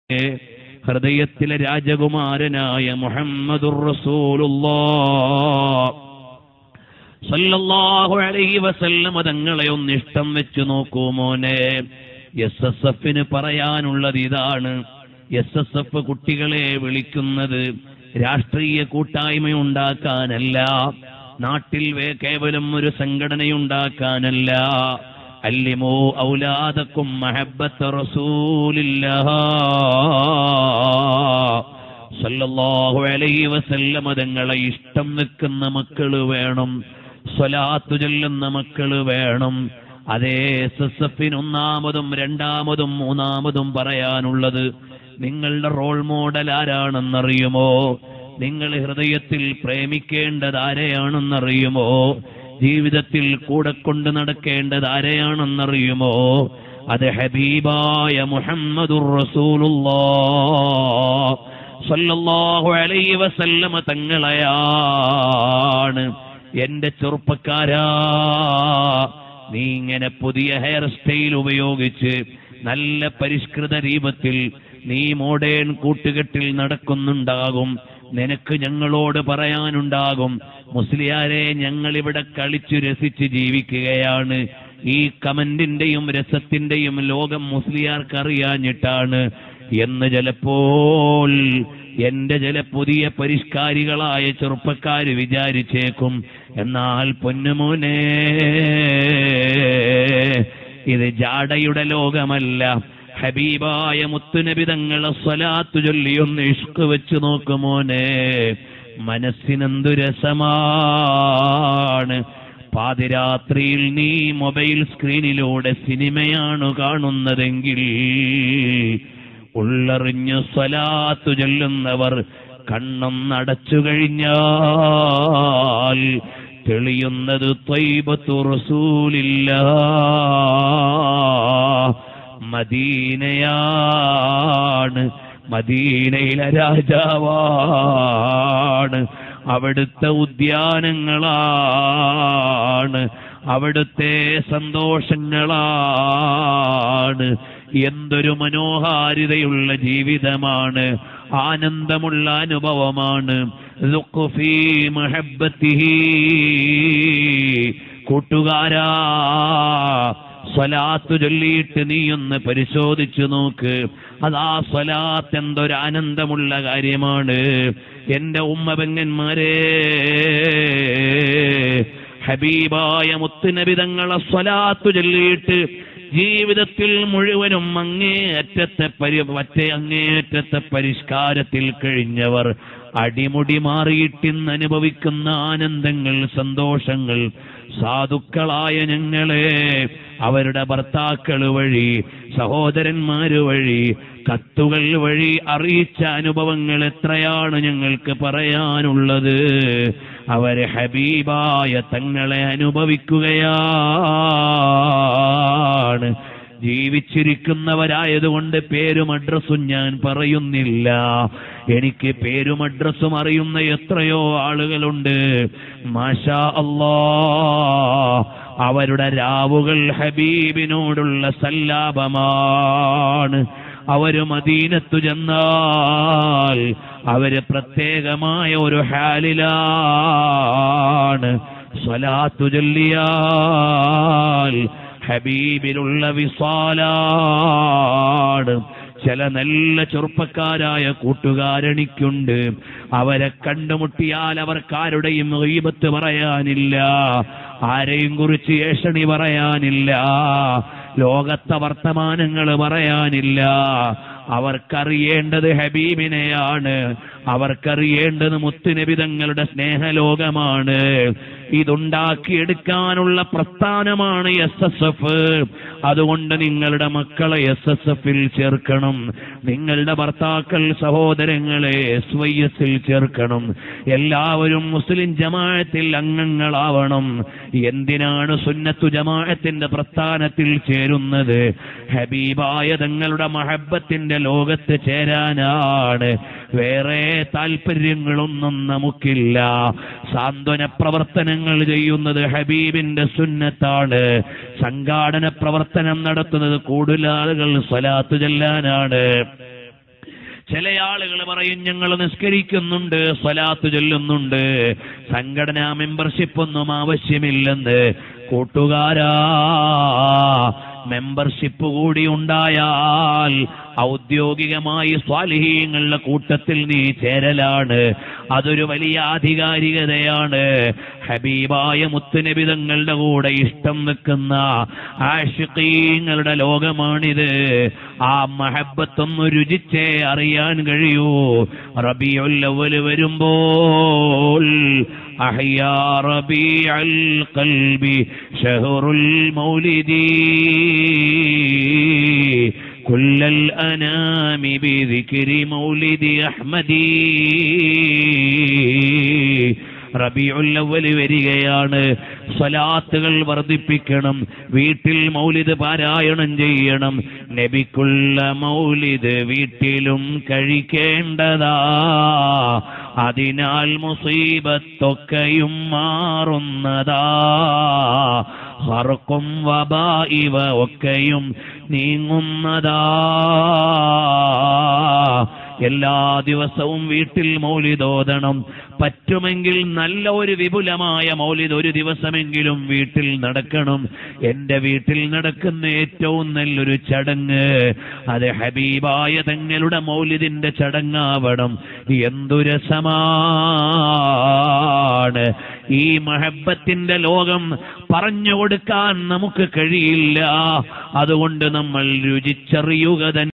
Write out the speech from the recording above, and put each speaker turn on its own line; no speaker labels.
ഹൃദയത്തിലെ രാജകുമാരനായ മുഹമ്മദുർ റസൂലുള്ളാഹ് സല്ലല്ലാഹു അലൈഹി വസല്ലം തങ്ങളെ ഒന്ന് ഇഷ്ടം വെച്ചു നോക്കൂ മോനെ എസ് എസ് എഫിന് പറയാനുള്ളത് ഇതാണ് എസ് എസ് എഫ് കുട്ടികളെ വിളിക്കുന്നത് രാഷ്ട്രീയ കൂട്ടായ്മ ഉണ്ടാക്കാനല്ല നാട്ടിൽ വേ കേവലം ഒരു സംഘടനയുണ്ടാക്കാനല്ല അല്ലിമോ ഔലാദക്കും മഹബത്ത് റസൂലില്ലാ സല്ലല്ലാഹു അലൈഹി വസല്ലമ തങ്ങളെ ഇഷ്ടം വെക്കുന്ന മക്കള് വേണം സ്വലാത്തു ചൊല്ലുന്ന മക്കള് വേണം അതേ എസ് എസ് എഫിന് ഒന്നാമതും രണ്ടാമതും മൂന്നാമതും പറയാനുള്ളത് നിങ്ങളുടെ റോൾ മോഡൽ ആരാണെന്നറിയുമോ നിങ്ങൾ ഹൃദയത്തിൽ പ്രേമിക്കേണ്ടത് ആരെയാണെന്നറിയുമോ ജീവിതത്തിൽ കൂടെ കൊണ്ട് നടക്കേണ്ടത് ആരെയാണെന്നറിയുമോ അത് ഹബീബായ മുഹമ്മദുർ റസൂലുള്ളാഹ് സല്ലല്ലാഹു അലൈഹി വസല്ലമ തങ്ങളെയാണ് എന്റെ ചെറുപ്പക്കാരാ നീ ഇങ്ങനെ പുതിയ ഹെയർ സ്റ്റൈൽ ഉപയോഗിച്ച് നല്ല പരിഷ്കൃത രൂപത്തിൽ നീ മോഡേൺ കൂട്ടുകെട്ടിൽ നടക്കുന്നുണ്ടാകും നിനക്ക് ഞങ്ങളോട് പറയാനുണ്ടാകും മുസ്ലിയാരെ ഞങ്ങൾ ഇവിടെ കളിച്ചു രസിച്ച് ജീവിക്കുകയാണ് ഈ കമന്റിന്റെയും രസത്തിന്റെയും ലോകം മുസ്ലിയാർക്ക് അറിയാഞ്ഞിട്ടാണ് എന്ന് ചിലപ്പോൾ എന്റെ ചില പുതിയ പരിഷ്കാരികളായ ചെറുപ്പക്കാര് വിചാരിച്ചേക്കും എന്നാൽ പൊന്നുമോനെ ഇത് ജാടയുടെ ലോകമല്ല ഹബീബായ മുത്തുനബി തങ്ങളെ സ്വലാത്തു ചൊല്ലിയൊന്ന് ഇഷ്ക് വെച്ച് നോക്കുമോനെ മനസ്സിനെന്തു രസമാണ് പാതിരാത്രിയിൽ നീ മൊബൈൽ സ്ക്രീനിലൂടെ സിനിമയാണ് കാണുന്നതെങ്കിൽ ഉള്ളറിഞ്ഞ് സ്വലാത്തു ചൊല്ലുന്നവർ കണ്ണം അടച്ചു കഴിഞ്ഞാൽ തെളിയുന്നത് ത്വയ്ബത്തു റസൂലില്ല മദീനയാണ് മദീനയിലെ രാജാവാണ് അവിടുത്തെ ഉദ്യാനങ്ങളാണ് അവിടുത്തെ സന്തോഷങ്ങളാണ് എന്തൊരു മനോഹാരിതയുള്ള ജീവിതമാണ് ആനന്ദമുള്ള അനുഭവമാണ് ലുഖ് ഫീ മഹബ്ബത്തിഹി. കൂട്ടുകാരാ സ്വലാത്ത് ചൊല്ലിയിട്ട് നീ ഒന്ന് പരിശോധിച്ചു നോക്ക് അതാ സ്വലാത്ത് എന്തൊരു ആനന്ദമുള്ള കാര്യമാണ് എന്റെ ഉമ്മ പെങ്ങന്മാരെ ഹബീബായ മുത്തുനബിതങ്ങളെ സ്വലാത്തു ചൊല്ലിയിട്ട് ജീവിതത്തിൽ മുഴുവനും അങ്ങേയറ്റത്തെ പരി മറ്റേ അങ്ങേയറ്റത്തെ പരിഷ്കാരത്തിൽ കഴിഞ്ഞവർ അടിമുടി മാറിയിട്ടിന്ന് അനുഭവിക്കുന്ന ആനന്ദങ്ങൾ സന്തോഷങ്ങൾ സാധുക്കളായ ഞങ്ങളെ അവരുടെ ഭർത്താക്കൾ വഴി സഹോദരന്മാര് വഴി കത്തുകൾ വഴി അറിയിച്ച അനുഭവങ്ങൾ എത്രയാണ് ഞങ്ങൾക്ക് പറയാനുള്ളത് അവരെ ഹബീബായ തങ്ങളെ അനുഭവിക്കുകയാണ് ജീവിച്ചിരിക്കുന്നവരായതുകൊണ്ട് പേരും അഡ്രസ്സും ഞാൻ പറയുന്നില്ല എനിക്ക് പേരും അഡ്രസ്സും അറിയുന്ന എത്രയോ ആളുകളുണ്ട് മാഷാ അല്ലാ അവരുടെ രാവുകൾ ഹബീബിനോടുള്ള സല്ലാപമാണ് അവര് മദീനത്തു ചെന്നാൽ അവര് പ്രത്യേകമായ ഒരു ഹാലിലാണ് സ്വലാത്തു ചൊല്ലിയാൽ ഹബീബിലുള്ള വിസാലാണ് ചില നല്ല ചെറുപ്പക്കാരായ കൂട്ടുകാരെനിക്കുണ്ട് അവരെ കണ്ടുമുട്ടിയാൽ അവർക്കാരുടെയും ഗീബത്ത് പറയാനില്ല ആരെയും കുറിച്ച് ഏഷണി പറയാനില്ല ലോകത്തെ വർത്തമാനങ്ങൾ പറയാനില്ല അവർക്കറിയേണ്ടത് ഹബീബിനെയാണ് അവർക്കറിയേണ്ടത് മുത്തുനബിതങ്ങളുടെ സ്നേഹലോകമാണ് ഇതുണ്ടാക്കിയെടുക്കാനുള്ള പ്രസ്ഥാനമാണ് എസ് എസ് എഫ് അതുകൊണ്ട് നിങ്ങളുടെ മക്കളെ എസ് എസ് എഫിൽ ചേർക്കണം നിങ്ങളുടെ ഭർത്താക്കൾ സഹോദരങ്ങളെ എസ് വൈ എസിൽ ചേർക്കണം എല്ലാവരും മുസ്ലിം ജമാഅത്തിൽ അംഗങ്ങളാവണം എന്തിനാണ് സുന്നത്തു ജമാഅത്തിന്റെ പ്രസ്ഥാനത്തിൽ ചേരുന്നത് ഹബീബായ തങ്ങളുടെ മഹബത്തിന്റെ ലോകത്ത് ചേരാനാണ് വേറെ താല്പര്യങ്ങളൊന്നും നമുക്കില്ല സാന്ത്വന പ്രവർത്തനങ്ങൾ ചെയ്യുന്നത് ഹബീബിന്റെ സുന്നത്താണ് സംഘാടന പ്രവർത്തനം നടത്തുന്നത് കൂടുതൽ ആളുകൾ സ്വലാത്ത് ചെല്ലാനാണ് ചില ആളുകൾ പറയും ഞങ്ങൾ നിസ്കരിക്കുന്നുണ്ട് സ്വലാത്ത് ചൊല്ലുന്നുണ്ട് സംഘടനാ മെമ്പർഷിപ്പ് ഒന്നും ആവശ്യമില്ലെന്ന് കൂട്ടുകാരാ മെമ്പർഷിപ്പ് കൂടി ഉണ്ടായാൽ ഔദ്യോഗികമായി സ്വാലിഹീങ്ങളുടെ കൂട്ടത്തിൽ നീ ചേരലാണ് അതൊരു വലിയ ആധികാരികതയാണ് ഹബീബായ മുത്തുനബിതങ്ങളുടെ കൂടെ ഇഷ്ടം വെക്കുന്ന ആഷിഖീങ്ങളുടെ ലോകമാണിത് ആ മഹബത്തൊന്ന് രുചിച്ചേ അറിയാൻ കഴിയൂ റബിയുല്ലവല് വരുമ്പോൾ അഹ്യാ റബീഅൽ ഖൽബി ഷഹറുൽ മൗലിദി كل الأنام بذكر مولد أحمد റബിയുല്ലവല് വരികയാണ് സ്വലാത്തുകൾ വർദ്ധിപ്പിക്കണം വീട്ടിൽ മൗലിദ് പാരായണം ചെയ്യണം നബിക്കുള്ള മൗലിദ് വീട്ടിലും കഴിക്കേണ്ടതാ അതിനാൽ മുസീബത്തൊക്കെയും മാറുന്നതാ ഹർക്കും വബ ഇവ ഒക്കെയും നീങ്ങുന്നതാ എല്ലാ ദിവസവും വീട്ടിൽ മൗലിതോദണം പറ്റുമെങ്കിൽ നല്ല ഒരു വിപുലമായ മൗലിദ് ഒരു ദിവസമെങ്കിലും വീട്ടിൽ നടക്കണം എന്റെ വീട്ടിൽ നടക്കുന്ന ഏറ്റവും നല്ലൊരു ചടങ്ങ് അത് ഹബീബായ തങ്ങളുടെ മൗലിദിന്റെ ചടങ്ങാവണം എന്തു രസമാണ് ഈ മഹബത്തിന്റെ ലോകം പറഞ്ഞു കൊടുക്കാൻ നമുക്ക് കഴിയില്ല അതുകൊണ്ട് നമ്മൾ രുചിച്ചറിയുക തന്നെ